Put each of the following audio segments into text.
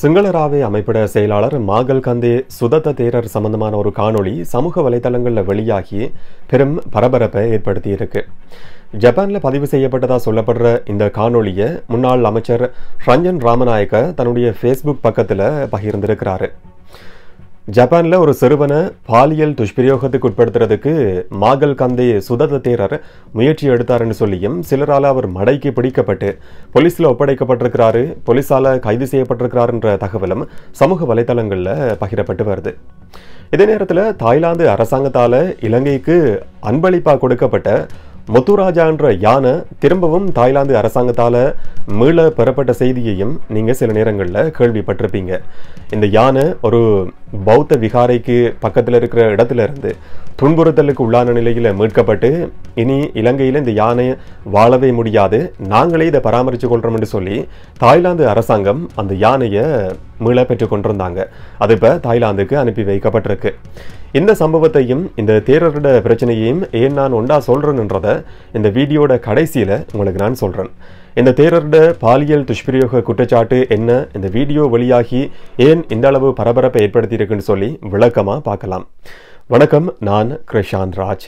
சிங்களராவே அமைப்பிட செயலாளர் மாகல் கந்தே சுதத்த தேரர் சம்பந்தமான ஒரு காணொளி சமூக வலைதளங்களில் வெளியாகி பெரும் பரபரப்பை ஏற்படுத்தியிருக்கு ஜப்பான்ல பதிவு செய்யப்பட்டதா சொல்லப்படுற இந்த காணொளியை முன்னாள் அமைச்சர் ரஞ்சன் ராமநாயக்க தன்னுடைய ஃபேஸ்புக் பக்கத்தில் பகிர்ந்திருக்கிறாரு ஜப்பான்ல ஒரு சிறுவனை பாலியல் துஷ்பிரயோகத்துக்கு உட்படுத்துறதுக்கு மாகல் கந்தே சுதத தேரர் முயற்சி எடுத்தாருன்னு சொல்லியும் சிலரால அவர் மடைக்கு பிடிக்கப்பட்டு போலீஸ்ல ஒப்படைக்கப்பட்டிருக்கிறாரு போலீஸால கைது செய்யப்பட்டிருக்கிறாருன்ற தகவலும் சமூக வலைதளங்கள்ல பகிரப்பட்டு வருது இதே நேரத்தில் தாய்லாந்து அரசாங்கத்தால இலங்கைக்கு அன்பளிப்பா கொடுக்கப்பட்ட முத்துராஜா என்ற யானை திரும்பவும் தாய்லாந்து அரசாங்கத்தால் மீள பெறப்பட்ட செய்தியையும் நீங்கள் சில நேரங்களில் கேள்விப்பட்டிருப்பீங்க இந்த யானை ஒரு பௌத்த விகாரைக்கு பக்கத்தில் இருக்கிற இடத்துல இருந்து துன்புறுத்தலுக்கு உள்ளான நிலையில் மீட்கப்பட்டு இனி இலங்கையில் இந்த யானை வாழவே முடியாது நாங்களே இதை பராமரித்து கொள்கிறோம்னு சொல்லி தாய்லாந்து அரசாங்கம் அந்த யானையை மீள பெற்று கொண்டிருந்தாங்க அது இப்போ தாய்லாந்துக்கு அனுப்பி வைக்கப்பட்டிருக்கு இந்த சம்பவத்தையும் இந்த தேரரோட பிரச்சனையையும் ஏன் நான் ஒண்டா சொல்றேன்ன்றத இந்த வீடியோட கடைசியில் உங்களுக்கு நான் சொல்றேன் இந்த தேரரோட பாலியல் துஷ்பிரயோக குற்றச்சாட்டு என்ன இந்த வீடியோ வெளியாகி ஏன் இந்த அளவு பரபரப்பை ஏற்படுத்தி இருக்குன்னு சொல்லி விளக்கமா பார்க்கலாம் வணக்கம் நான் கிருஷாந்த் ராஜ்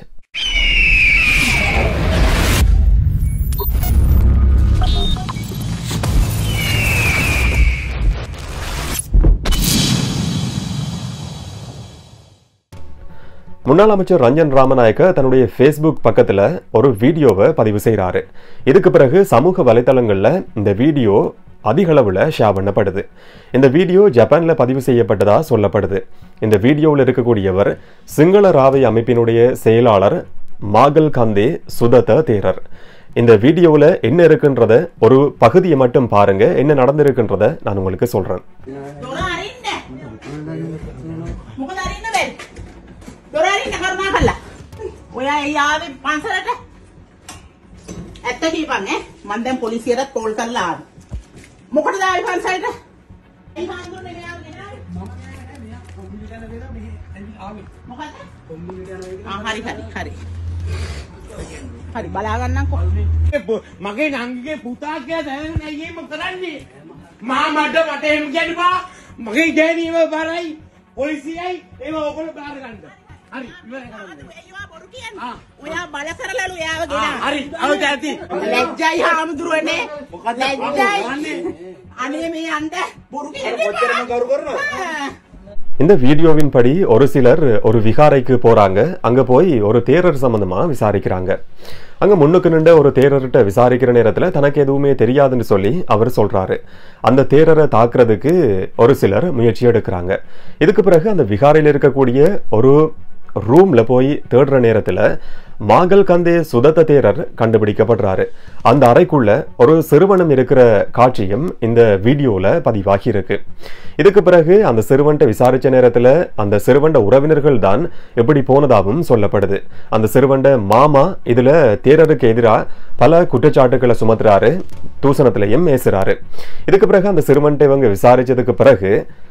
முன்னாள் அமைச்சர் ரஞ்சன் ராமநாயக்க தன்னுடைய ஃபேஸ்புக் பக்கத்தில் ஒரு வீடியோவை பதிவு செய்கிறாரு இதுக்கு பிறகு சமூக வலைத்தளங்களில் இந்த வீடியோ அதிக அளவில் ஷேர் பண்ணப்படுது இந்த வீடியோ ஜப்பானில் பதிவு செய்யப்பட்டதா சொல்லப்படுது இந்த வீடியோவில் இருக்கக்கூடியவர் சிங்கள ராவை அமைப்பினுடைய செயலாளர் மாகல் கந்தே சுதத தேரர் இந்த வீடியோவில் என்ன இருக்குன்றத ஒரு பகுதியை மட்டும் பாருங்க என்ன நடந்திருக்குன்றத நான் உங்களுக்கு சொல்றேன் දොර අරින්න. මොකද අරින්න බැරි? දොර අරින්න කරුණා කළා. ඔයා ඒ ආවේ පන්සලට? ඇත්ත කියපන් ඈ. මං දැන් පොලිසියට කෝල් කරලා ආවා. මොකටද ආවේ පන්සලට? ඒ හාමුදුරනේ මෙයාව ගෙනාවේ. මොකද? ආ හරි හරි හරි. හරි බලා ගන්නම්කෝ. මගේ නංගිගේ පුතා කියලා දැනගෙන ඇයිම කරන්නේ මා මඩ මට එහෙම කියනවා මගේ ගෑනීම බරයි පොලිසියයි ඒව ඔයගොල්ලෝ බාර ගන්න හරි ඉවරයි කරන්නේ ඒවා බොරු කියන්නේ. ආ. ඔයා බල කරලාලු එයාව ආ, ගෙනාවේ. හරි අවුත් ඇති ලැජ්ජයි හාමුදුරුවනේ මොකද ලැජ්ජයි අනේ මේ අන්ට බොරු කොච්චරම කරු කරනවද? කියන්නේ இந்த வீடியோவின் படி ஒரு சிலர் ஒரு விகாரைக்கு போறாங்க அங்க போய் ஒரு தேரர் சம்பந்தமா விசாரிக்கிறாங்க அங்க முன்னுக்கு நின்ற ஒரு தேரர்கிட்ட விசாரிக்கிற நேரத்துல தனக்கு எதுவுமே தெரியாதுன்னு சொல்லி அவர் சொல்றாரு அந்த தேரரை தாக்குறதுக்கு ஒரு சிலர் முயற்சி எடுக்கிறாங்க இதுக்கு பிறகு அந்த விகாரையில் இருக்கக்கூடிய ஒரு ரூம்ல போய் தேடுற நேரத்துல மாகல் கந்தே சுதத்த தேரர் கண்டுபிடிக்கப்படுறாரு அந்த அறைக்குள்ள ஒரு சிறுவனும் இருக்கிற காட்சியும் இந்த வீடியோல பதிவாகி இருக்கு இதுக்கு பிறகு அந்த சிறுவன்ட்ட விசாரிச்ச நேரத்துல அந்த சிறுவன்ட உறவினர்கள் தான் எப்படி போனதாகவும் சொல்லப்படுது அந்த சிறுவன்ட மாமா இதுல தேரருக்கு எதிராக பல குற்றச்சாட்டுகளை சுமத்துறாரு தூசணத்திலையும் பேசுறாரு இதுக்கு பிறகு அந்த சிறுவன்ட்ட இவங்க விசாரிச்சதுக்கு பிறகு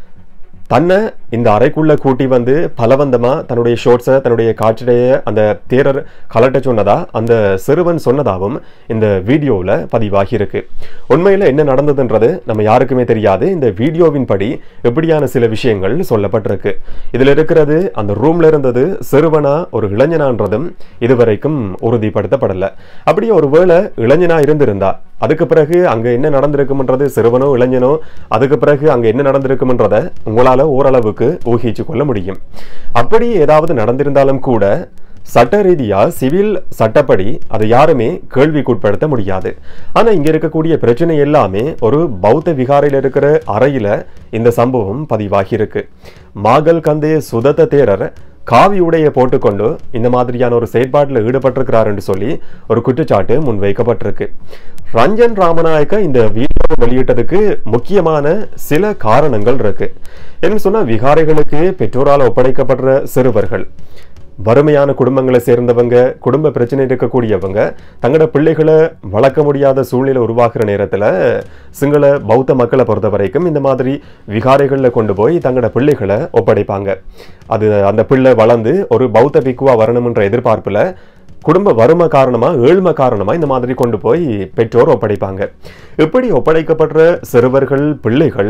தன்னை இந்த அறைக்குள்ள கூட்டி வந்து பலவந்தமா தன்னுடைய ஷோர்ட்ஸை தன்னுடைய காட்சிடைய அந்த தேரர் கலட்ட சொன்னதா அந்த சிறுவன் சொன்னதாகவும் இந்த வீடியோவில் பதிவாகி இருக்கு உண்மையில் என்ன நடந்ததுன்றது நம்ம யாருக்குமே தெரியாது இந்த வீடியோவின் படி எப்படியான சில விஷயங்கள் சொல்லப்பட்டிருக்கு இதில் இருக்கிறது அந்த ரூம்ல இருந்தது சிறுவனா ஒரு இளைஞனான்றதும் இதுவரைக்கும் உறுதிப்படுத்தப்படலை அப்படியே ஒருவேளை இளைஞனா இருந்திருந்தா அதுக்கு பிறகு அங்க என்ன நடந்திருக்கும்ன்றது சிறுவனோ இளைஞனோ அதுக்கு பிறகு அங்க என்ன நடந்திருக்கும்ன்றத உங்களால ஓரளவுக்கு ஊகிச்சு கொள்ள முடியும் அப்படி ஏதாவது நடந்திருந்தாலும் கூட சட்ட ரீதியா சிவில் சட்டப்படி அதை யாருமே கேள்விக்குட்படுத்த முடியாது ஆனா இங்க இருக்கக்கூடிய பிரச்சனை எல்லாமே ஒரு பௌத்த விகாரையில் இருக்கிற அறையில இந்த சம்பவம் பதிவாகி இருக்கு மாகல் கந்தே சுதத்த தேரர் காவி உடைய போட்டுக்கொண்டு இந்த மாதிரியான ஒரு செயற்பாட்டில் ஈடுபட்டிருக்கிறார் என்று சொல்லி ஒரு குற்றச்சாட்டு முன்வைக்கப்பட்டிருக்கு ரஞ்சன் ராமநாயக்க இந்த வீடியோ வெளியிட்டதுக்கு முக்கியமான சில காரணங்கள் இருக்கு என்ன சொன்னா விகாரைகளுக்கு பெற்றோரால் ஒப்படைக்கப்படுற சிறுவர்கள் வறுமையான குடும்பங்களை சேர்ந்தவங்க குடும்ப பிரச்சனை இருக்கக்கூடியவங்க தங்களோட பிள்ளைகளை வளர்க்க முடியாத சூழ்நிலை உருவாக்குற நேரத்தில் சிங்கள பௌத்த மக்களை பொறுத்த வரைக்கும் இந்த மாதிரி விகாரைகளில் கொண்டு போய் தங்களோட பிள்ளைகளை ஒப்படைப்பாங்க அது அந்த பிள்ளை வளர்ந்து ஒரு பௌத்த பிக்குவா வரணும்ன்ற எதிர்பார்ப்புல குடும்ப வறுமை காரணமா ஏழ்மை காரணமா இந்த மாதிரி கொண்டு போய் பெற்றோர் ஒப்படைப்பாங்க இப்படி ஒப்படைக்கப்படுற சிறுவர்கள் பிள்ளைகள்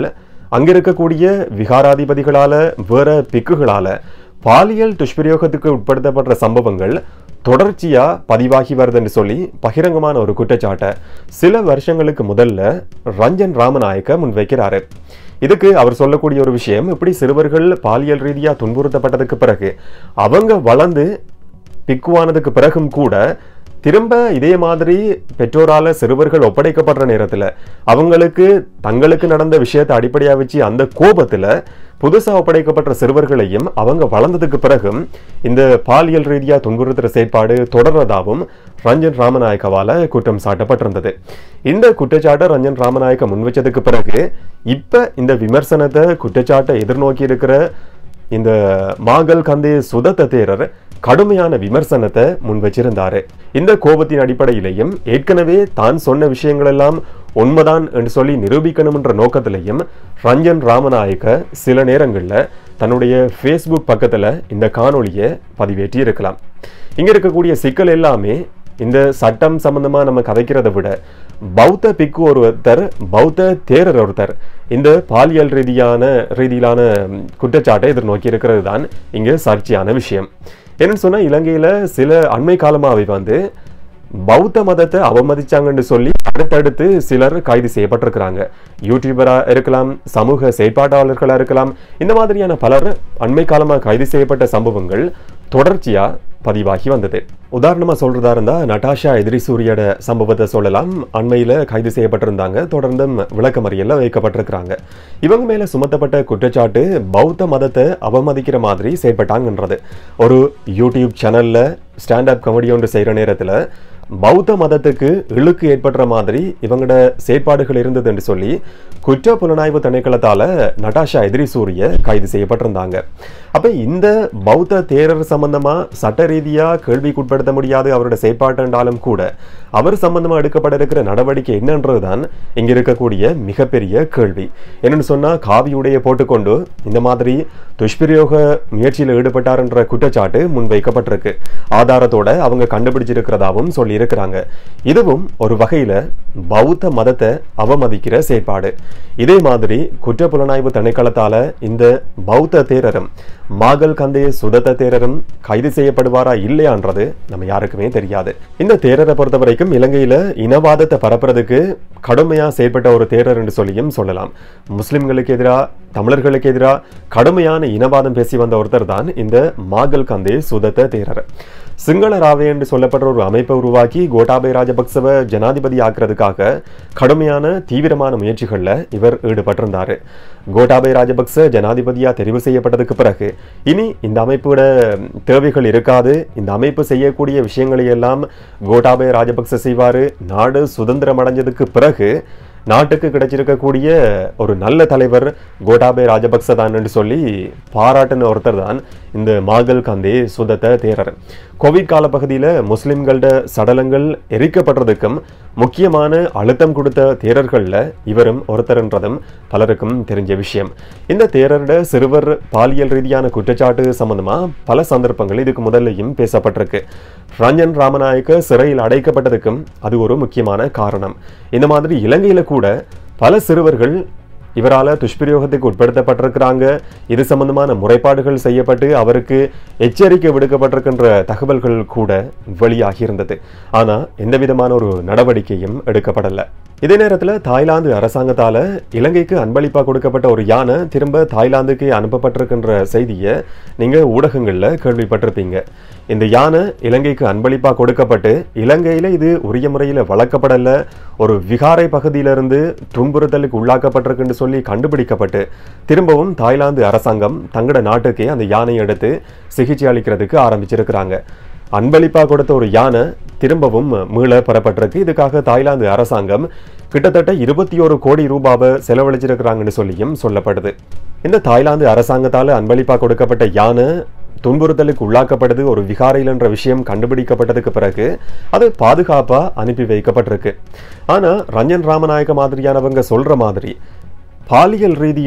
அங்க இருக்கக்கூடிய விகாராதிபதிகளால வேற பிக்குகளால பாலியல் துஷ்பிரயோகத்துக்கு உட்படுத்தப்படுற சம்பவங்கள் தொடர்ச்சியா பதிவாகி வருதுன்னு சொல்லி பகிரங்கமான ஒரு குற்றச்சாட்டை சில வருஷங்களுக்கு முதல்ல ரஞ்சன் ராமநாயக்க முன்வைக்கிறாரு இதுக்கு அவர் சொல்லக்கூடிய ஒரு விஷயம் இப்படி சிறுவர்கள் பாலியல் ரீதியா துன்புறுத்தப்பட்டதுக்கு பிறகு அவங்க வளர்ந்து பிக்குவானதுக்கு பிறகும் கூட திரும்ப இதே மாதிரி பெற்றோரால சிறுவர்கள் ஒப்படைக்கப்படுற நேரத்துல அவங்களுக்கு தங்களுக்கு நடந்த விஷயத்தை அடிப்படையா வச்சு அந்த கோபத்துல புதுசா ஒப்படைக்கப்பட்ட சிறுவர்களையும் அவங்க வளர்ந்ததுக்கு பிறகும் இந்த பாலியல் ரீதியா துன்புறுத்துற செயற்பாடு தொடர்றதாகவும் ரஞ்சன் ராமநாயக்கவால குற்றம் சாட்டப்பட்டிருந்தது இந்த குற்றச்சாட்டை ரஞ்சன் ராமநாயக்க முன்வச்சதுக்கு பிறகு இப்ப இந்த விமர்சனத்தை குற்றச்சாட்டை எதிர்நோக்கி இருக்கிற இந்த மாகல் கந்தே சுதத்த தேரர் கடுமையான விமர்சனத்தை முன் வச்சிருந்தாரு இந்த கோபத்தின் அடிப்படையிலையும் ஏற்கனவே தான் சொன்ன விஷயங்கள் எல்லாம் உண்மைதான் என்று சொல்லி நிரூபிக்கணும்ன்ற நோக்கத்திலையும் ரஞ்சன் ராமநாயக்க சில நேரங்கள்ல தன்னுடைய ஃபேஸ்புக் பக்கத்துல இந்த காணொளியை பதிவேற்றி இருக்கலாம் இங்க இருக்கக்கூடிய சிக்கல் எல்லாமே இந்த சட்டம் சம்பந்தமா நம்ம கதைக்கிறதை விட பௌத்த பிக்கு ஒருத்தர் பௌத்த தேரர் ஒருத்தர் இந்த பாலியல் ரீதியான ரீதியிலான ம், குற்றச்சாட்டை எதிர்நோக்கி இருக்கிறது தான் இங்க சர்ச்சையான விஷயம் என்னன்னு சொன்னா இலங்கையில சில அண்மை காலமாவே வந்து பௌத்த மதத்தை அவமதிச்சாங்கன்னு சொல்லி அடுத்தடுத்து சிலர் கைது செய்யப்பட்டிருக்கிறாங்க யூடியூபரா இருக்கலாம் சமூக செயற்பாட்டாளர்களா இருக்கலாம் இந்த மாதிரியான பலர் அண்மை காலமா கைது செய்யப்பட்ட சம்பவங்கள் தொடர்ச்சியா பதிவாகி வந்தது உதாரணமா சொல்றதா இருந்தா நட்டாஷா எதிரி சூரியோட சம்பவத்தை சொல்லலாம் அண்மையில கைது செய்யப்பட்டிருந்தாங்க தொடர்ந்தும் விளக்கமறியல்ல வைக்கப்பட்டிருக்கிறாங்க இவங்க மேல சுமத்தப்பட்ட குற்றச்சாட்டு பௌத்த மதத்தை அவமதிக்கிற மாதிரி செயல்பட்டாங்கன்றது ஒரு யூடியூப் சேனல்ல ஸ்டாண்ட் அப் காமெடி ஒன்று செய்யற நேரத்துல பௌத்த மதத்துக்கு இழுக்கு ஏற்படுற மாதிரி இவங்களோட செயற்பாடுகள் இருந்தது என்று சொல்லி குற்ற புலனாய்வு திணைக்களத்தால நட்டாஷா எதிரி சூரிய கைது செய்யப்பட்டிருந்தாங்க அப்ப இந்த பௌத்த தேரர் சம்பந்தமா சட்ட ரீதியா கேள்விக்குட்படுத்த முடியாது அவரோட செயற்பாட்டு என்றாலும் கூட அவர் சம்பந்தமா எடுக்கப்பட இருக்கிற நடவடிக்கை என்னன்றதுதான் இங்க இருக்கக்கூடிய மிகப்பெரிய கேள்வி என்னன்னு சொன்னா காவி உடைய போட்டுக்கொண்டு இந்த மாதிரி துஷ்பிரயோக முயற்சியில் ஈடுபட்டார்ன்ற குற்றச்சாட்டு முன்வைக்கப்பட்டிருக்கு ஆதாரத்தோட அவங்க கண்டுபிடிச்சிருக்கிறதாவும் சொல்லி இருக்கிறாங்க இதுவும் ஒரு வகையில பௌத்த மதத்தை அவமதிக்கிற செயற்பாடு இதே மாதிரி குற்ற புலனாய்வு திணைக்களத்தால இந்த பௌத்த தேரரும் மாகல் கந்தைய சுதத்த தேரரும் கைது செய்யப்படுவாரா இல்லையான்றது நம்ம யாருக்குமே தெரியாது இந்த தேரரை பொறுத்த வரைக்கும் இலங்கையில இனவாதத்தை பரப்புறதுக்கு கடுமையா செயற்பட்ட ஒரு தேரர் என்று சொல்லியும் சொல்லலாம் முஸ்லிம்களுக்கு எதிராக தமிழர்களுக்கு எதிராக கடுமையான இனவாதம் பேசி வந்த ஒருத்தர் தான் இந்த மாகல் கந்தே சுதத்த தேரர் சிங்கள ராவே என்று சொல்லப்படுற ஒரு அமைப்பை உருவாக்கி கோட்டாபய ராஜபக்சவை ஜனாதிபதி ஆக்குறதுக்காக கடுமையான தீவிரமான முயற்சிகள்ல இவர் ஈடுபட்டிருந்தாரு கோட்டாபய ராஜபக்ச ஜனாதிபதியா தெரிவு செய்யப்பட்டதுக்கு பிறகு இனி இந்த அமைப்போட தேவைகள் இருக்காது இந்த அமைப்பு செய்யக்கூடிய விஷயங்களை எல்லாம் கோட்டாபய ராஜபக்ச செய்வாரு நாடு சுதந்திரம் அடைஞ்சதுக்கு பிறகு நாட்டுக்கு கிடைச்சிருக்கக்கூடிய ஒரு நல்ல தலைவர் கோட்டாபய ராஜபக்ச தான் என்று சொல்லி பாராட்டின ஒருத்தர் தான் இந்த மாகல் காந்தே சுதத்த தேரர் கோவிட் கால பகுதியில் முஸ்லிம்களோட சடலங்கள் எரிக்கப்படுறதுக்கும் முக்கியமான அழுத்தம் கொடுத்த தேரர்கள்ல இவரும் ஒருத்தர்ன்றதும் பலருக்கும் தெரிஞ்ச விஷயம் இந்த தேரரோட சிறுவர் பாலியல் ரீதியான குற்றச்சாட்டு சம்பந்தமா பல சந்தர்ப்பங்கள் இதுக்கு முதல்லையும் பேசப்பட்டிருக்கு ரஞ்சன் ராமநாயக்க சிறையில் அடைக்கப்பட்டதுக்கும் அது ஒரு முக்கியமான காரணம் இந்த மாதிரி இலங்கையில கூட பல சிறுவர்கள் இவரால துஷ்பிரயோகத்துக்கு உட்படுத்தப்பட்டிருக்கிறாங்க இது சம்பந்தமான முறைப்பாடுகள் செய்யப்பட்டு அவருக்கு எச்சரிக்கை விடுக்கப்பட்டிருக்கின்ற தகவல்கள் கூட வெளியாகி இருந்தது ஆனா எந்த விதமான ஒரு நடவடிக்கையும் எடுக்கப்படல இதே நேரத்துல தாய்லாந்து அரசாங்கத்தால இலங்கைக்கு அன்பளிப்பா கொடுக்கப்பட்ட ஒரு யானை திரும்ப தாய்லாந்துக்கு அனுப்பப்பட்டிருக்கின்ற செய்தியை நீங்க ஊடகங்கள்ல கேள்விப்பட்டிருப்பீங்க இந்த யானை இலங்கைக்கு அன்பளிப்பா கொடுக்கப்பட்டு இலங்கையில இது உரிய முறையில வளர்க்கப்படல ஒரு விகாரை பகுதியிலிருந்து துன்புறுத்தலுக்கு உள்ளாக்கப்பட்டிருக்குன்னு சொல்லி கண்டுபிடிக்கப்பட்டு திரும்பவும் தாய்லாந்து அரசாங்கம் தங்களோட நாட்டுக்கே அந்த யானையை எடுத்து சிகிச்சை அளிக்கிறதுக்கு ஆரம்பிச்சிருக்கிறாங்க அன்பளிப்பா கொடுத்த ஒரு யானை திரும்பவும் மீள பெறப்பட்டிருக்கு இதுக்காக தாய்லாந்து அரசாங்கம் கிட்டத்தட்ட இருபத்தி ஒரு கோடி ரூபாவை செலவழிச்சிருக்கிறாங்கன்னு சொல்லியும் சொல்லப்படுது இந்த தாய்லாந்து அரசாங்கத்தால அன்பளிப்பா கொடுக்கப்பட்ட யானை துன்புறுத்தலுக்கு உள்ளாக்கப்படுது ஒரு விகாரையில் என்ற விஷயம் கண்டுபிடிக்கப்பட்டதுக்கு பிறகு அது பாதுகாப்பா அனுப்பி வைக்கப்பட்டிருக்கு ஆனா ரஞ்சன் ராமநாயக்க மாதிரியானவங்க சொல்ற மாதிரி பாலியல் ரீதியில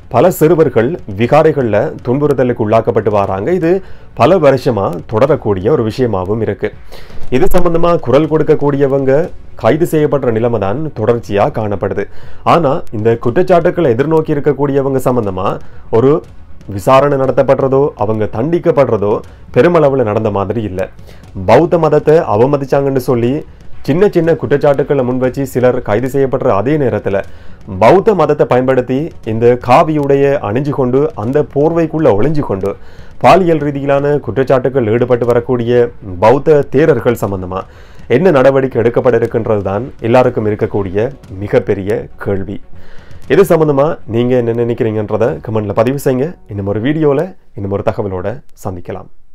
பல சிறுவர்கள் விகாரைகள்ல துன்புறுத்தலுக்கு உள்ளாக்கப்பட்டு வராங்க இது பல வருஷமா தொடரக்கூடிய ஒரு விஷயமாகவும் இருக்கு இது சம்பந்தமா குரல் கொடுக்கக்கூடியவங்க கைது செய்யப்படுற நிலைமை தான் தொடர்ச்சியா காணப்படுது ஆனா இந்த குற்றச்சாட்டுக்களை எதிர்நோக்கி இருக்கக்கூடியவங்க சம்பந்தமா ஒரு விசாரணை நடத்தப்படுறதோ அவங்க தண்டிக்கப்படுறதோ பெருமளவில் நடந்த மாதிரி இல்லை பௌத்த மதத்தை அவமதிச்சாங்கன்னு சொல்லி சின்ன சின்ன குற்றச்சாட்டுக்களை முன்வச்சு சிலர் கைது செய்யப்படுற அதே நேரத்தில் பௌத்த மதத்தை பயன்படுத்தி இந்த காவியுடைய அணிஞ்சு கொண்டு அந்த போர்வைக்குள்ள ஒளிஞ்சு கொண்டு பாலியல் ரீதியிலான குற்றச்சாட்டுகள் ஈடுபட்டு வரக்கூடிய பௌத்த தேரர்கள் சம்பந்தமா என்ன நடவடிக்கை எடுக்கப்பட இருக்கின்றது தான் எல்லாருக்கும் இருக்கக்கூடிய மிகப்பெரிய கேள்வி இது சம்பந்தமா நீங்க என்ன நினைக்கிறீங்கன்றத கமெண்ட்ல பதிவு செய்யுங்க இன்னும் ஒரு வீடியோல இன்னும் ஒரு தகவலோட சந்திக்கலாம்